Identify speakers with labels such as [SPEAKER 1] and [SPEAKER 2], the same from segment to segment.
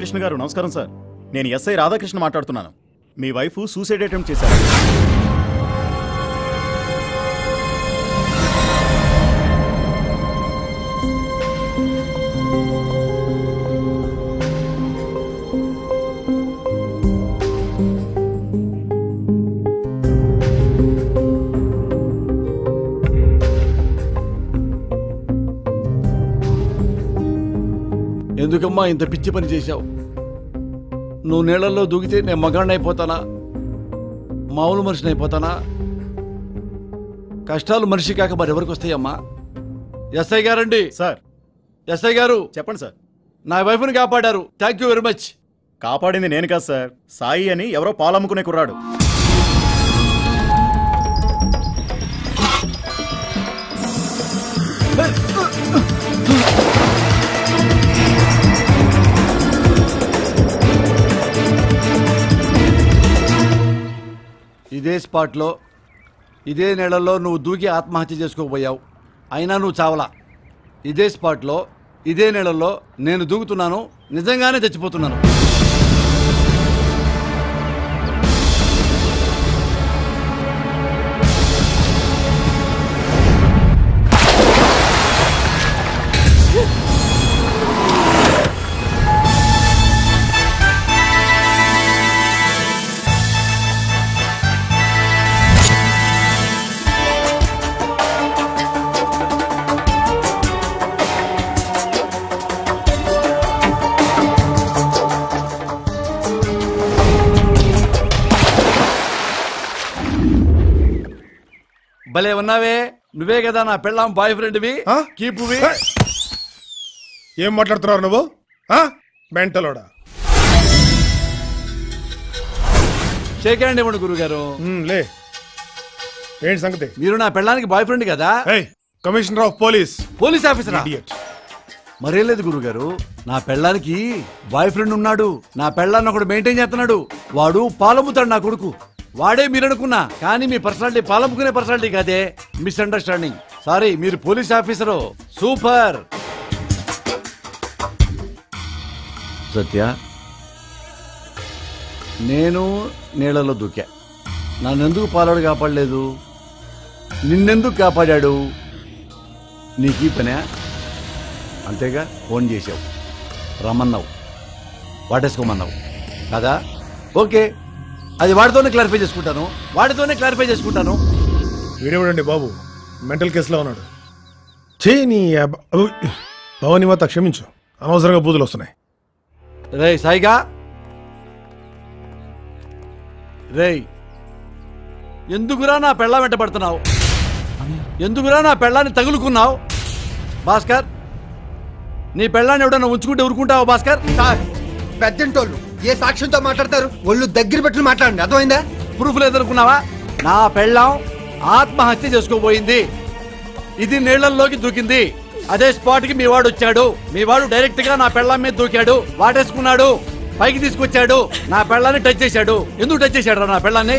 [SPEAKER 1] రాధాకృష్ణ గారు నమస్కారం సార్ నేను ఎస్ఐ రాధాకృష్ణ మాట్లాడుతున్నాను మీ వైఫ్ సూసైడ్ అటెంప్ట్ చేశారు
[SPEAKER 2] ఎందుకమ్మా ఇంత పిచ్చి పని చేశావు నువ్వు నీళ్ళల్లో దూకితే నేను మగాడిని అయిపోతానా మామూలు మనిషిని అయిపోతానా కష్టాలు మనిషి కాక మరి ఎవరికి వస్తాయమ్మా ఎస్ఐ గారండి
[SPEAKER 1] సార్
[SPEAKER 2] ఎస్ఐ గారు
[SPEAKER 1] చెప్పండి సార్
[SPEAKER 2] నా వైఫ్ని కాపాడారు థ్యాంక్ యూ వెరీ మచ్
[SPEAKER 1] కాపాడింది నేను కాదు సార్ సాయి అని ఎవరో పాలమ్ముకునే కుర్రాడు
[SPEAKER 2] ఇదే స్పాట్లో ఇదే నెలలో నువ్వు దూకి ఆత్మహత్య చేసుకోబోయావు అయినా నువ్వు చావలా ఇదే స్పాట్లో ఇదే నెలలో నేను దూకుతున్నాను నిజంగానే చచ్చిపోతున్నాను భలే ఉన్నావే నువ్వే కదా నా పెళ్ళాం బాయ్ ఫ్రెండ్వి
[SPEAKER 3] ఆ?
[SPEAKER 2] కీపువి
[SPEAKER 3] ఏం మాట్లాడుతున్నారు నువ్వు ఆ? మెంటలోడా
[SPEAKER 2] షేక్ హ్యాండ్ ఇవ్వండి గురుగారు
[SPEAKER 3] ఉమ్, లే ఏంటి సంగతి
[SPEAKER 2] మీరు నా పెళ్ళానికి బాయ్ ఫ్రెండ్ కదా
[SPEAKER 3] ఏయ్ కమిషనర్ ఆఫ్ పోలీస్
[SPEAKER 2] పోలీస్ ఆఫీసరా
[SPEAKER 3] ఇడియట్
[SPEAKER 2] మరేం లేదు గురుగారు నా పెళ్ళానికి బాయ్ ఫ్రెండ్ ఉన్నాడు నా పెళ్ళాన్ని ఒకడు మెయింటైన్ చేస్తున్నాడు వాడు పాలమ్ముతాడు నా కొడుకు వాడే మీరు అనుకున్నా కానీ మీ పర్సనాలిటీ పాలమ్ముకునే పర్సనాలిటీ కాదే మిస్అండర్స్టాండింగ్ సారీ మీరు పోలీస్ ఆఫీసరు సూపర్ సత్య నేను నీళ్ళలో దూకా నన్నెందుకు పాలాడు కాపాడలేదు నిన్నెందుకు కాపాడాడు నీకు ఈ పనే అంతేగా ఫోన్ చేసావు రమ్మన్నావు వాటేసుకోమన్నావు కదా ఓకే అది వాడితోనే క్లారిఫై చేసుకుంటాను వాడితోనే క్లారిఫై చేసుకుంటాను
[SPEAKER 3] వీడేవాడండి బాబు మెంటల్ కేసులో ఉన్నాడు చే నీ అబ్బ- అబ్బ. భవాని మాత క్షమించు అనవసరంగా బూతులు వస్తున్నాయి
[SPEAKER 2] రేయ్ సాయిగా రేయ్ ఎందుకురా నా పెళ్ళ వెంట పడుతున్నావు ఎందుకురా నా పెళ్ళాన్ని తగులుకున్నావు భాస్కర్ నీ పెళ్ళాన్ని ఎవడన్నా ఉంచుకుంటే ఊరుకుంటావా భాస్కర్
[SPEAKER 4] సార్ పెద్దంటోళ్ళు ఏ సాక్ష్యంతో మాట్లాడతారు ఒళ్ళు దగ్గర పెట్టుకుని మాట్లాడండి అర్థమైందా
[SPEAKER 2] ప్రూఫ్ లేదనుకున్నావా నా పెళ్ళాం ఆత్మహత్య చేసుకోబోయింది ఇది నీళ్లలోకి దూకింది అదే స్పాట్ కి మీ వాడు వచ్చాడు మీ వాడు డైరెక్ట్ గా నా పెళ్ళాం మీద దూకాడు వాటేసుకున్నాడు పైకి తీసుకొచ్చాడు నా పెళ్ళాన్ని టచ్ చేశాడు ఎందుకు టచ్ చేశాడు నా పెళ్ళాన్ని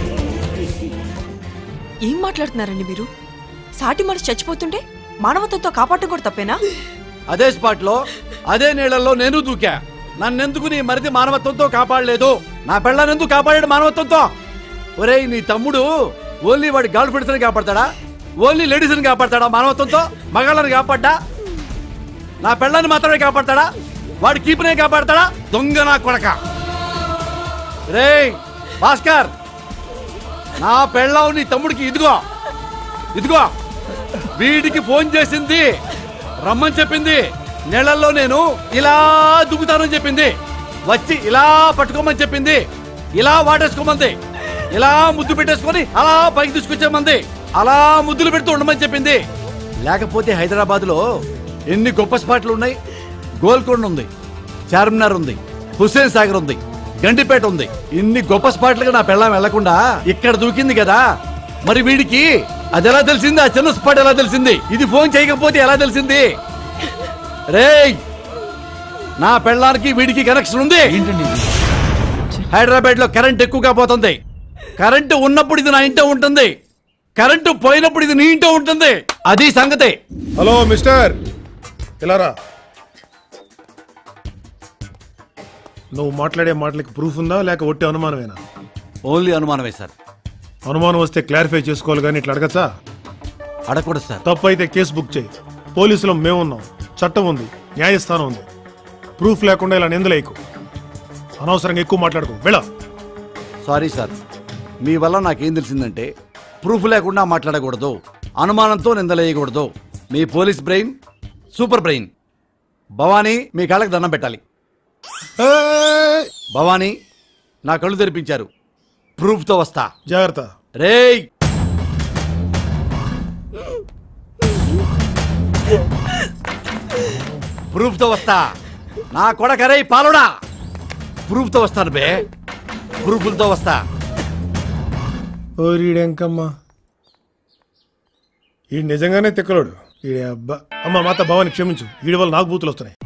[SPEAKER 5] ఏం మాట్లాడుతున్నారండి మీరు సాటి మనిషి చచ్చిపోతుంటే మానవత్వంతో కాపాడటం కూడా తప్పేనా
[SPEAKER 2] అదే స్పాట్ లో అదే నీళ్లలో నేను దూకా నన్నెందుకు నీ మరిది మానవత్వంతో కాపాడలేదు నా పెళ్ళాన్ని ఎందుకు కాపాడాడు మానవత్వంతో ఒరేయ్ నీ తమ్ముడు ఓన్లీ వాడి గర్ల్ ఫ్రెండ్స్ ని కాపాడతాడా ఓన్లీ లేడీస్ ని కాపాడతాడా మానవత్వంతో మగాళ్ళని కాపాడ్డా నా పెళ్ళాన్ని మాత్రమే కాపాడతాడా వాడి కీపునే కాపాడతాడా దొంగ నా కొడక రేయ్ భాస్కర్ నా పెళ్ళావు నీ తమ్ముడికి ఇదిగో ఇదిగో వీడికి ఫోన్ చేసింది రమ్మని చెప్పింది నీళ్ళల్లో నేను ఇలా దుక్కుతానని చెప్పింది వచ్చి ఇలా పట్టుకోమని చెప్పింది ఇలా వాటేసుకోమంది ఇలా ముద్దు పెట్టేసుకొని అలా పైకి తీసుకొచ్చేమంది అలా ముద్దులు పెడుతూ ఉండమని చెప్పింది లేకపోతే హైదరాబాద్ లో ఎన్ని గొప్ప స్పాట్లు ఉన్నాయి గోల్కొండ ఉంది చార్మినార్ ఉంది హుస్సేన్ సాగర్ ఉంది గండిపేట ఉంది ఇన్ని గొప్ప స్పాట్లుగా నా పెళ్ళాం వెళ్లకుండా ఇక్కడ దూకింది కదా మరి వీడికి అది ఎలా తెలిసింది ఆ చిన్న స్పాట్ ఎలా తెలిసింది ఇది ఫోన్ చేయకపోతే ఎలా తెలిసింది రేయ్ నా పెళ్ళానికి వీడికి కనెక్షన్ ఉంది హైదరాబాద్ లో కరెంట్ ఎక్కువగా పోతుంది కరెంటు ఉన్నప్పుడు ఇది నా ఇంట్లో ఉంటుంది కరెంటు పోయినప్పుడు ఇది నీ ఇంట్లో ఉంటుంది అది సంగతి
[SPEAKER 3] హలో మిస్టర్ ఇలా రా నువ్వు మాట్లాడే మాటలకి ప్రూఫ్ ఉందా లేక ఒట్టి అనుమానమేనా
[SPEAKER 2] ఓన్లీ అనుమానమే సార్
[SPEAKER 3] అనుమానం వస్తే క్లారిఫై చేసుకోవాలి కానీ ఇట్లా అడగచ్చా
[SPEAKER 2] అడగకూడదు సార్
[SPEAKER 3] తప్పు అయితే కేసు బుక్ చేయి పోలీసులో మేమున్నాం చట్టం ఉంది న్యాయస్థానం ఉంది ప్రూఫ్ లేకుండా ఇలా నిందలేయకు అనవసరంగా ఎక్కువ మాట్లాడుకో వెళ్ళ
[SPEAKER 2] సారీ సార్ మీ వల్ల నాకేం తెలిసిందంటే ప్రూఫ్ లేకుండా మాట్లాడకూడదు అనుమానంతో నిందలేయకూడదు మీ police brain super brain Bhavani మీ కాళ్ళకి దండం పెట్టాలి భవానీ నా కళ్ళు తెరిపించారు ప్రూఫ్తో వస్తా
[SPEAKER 3] జాగ్రత్త
[SPEAKER 2] రేయ్ ప్రూఫ్తో వస్తా నా కొడకరే పాలుడా ప్రూఫ్తో వస్తాను బే ప్రూఫ్లతో వస్తా
[SPEAKER 3] ఓరీడెంకమ్మా ఈ నిజంగానే తిక్కలోడు ఈడే అబ్బా అమ్మ మాత భావాన్ని క్షమించు వీడి వల్ల నాకు బూతులు వస్తున్నాయి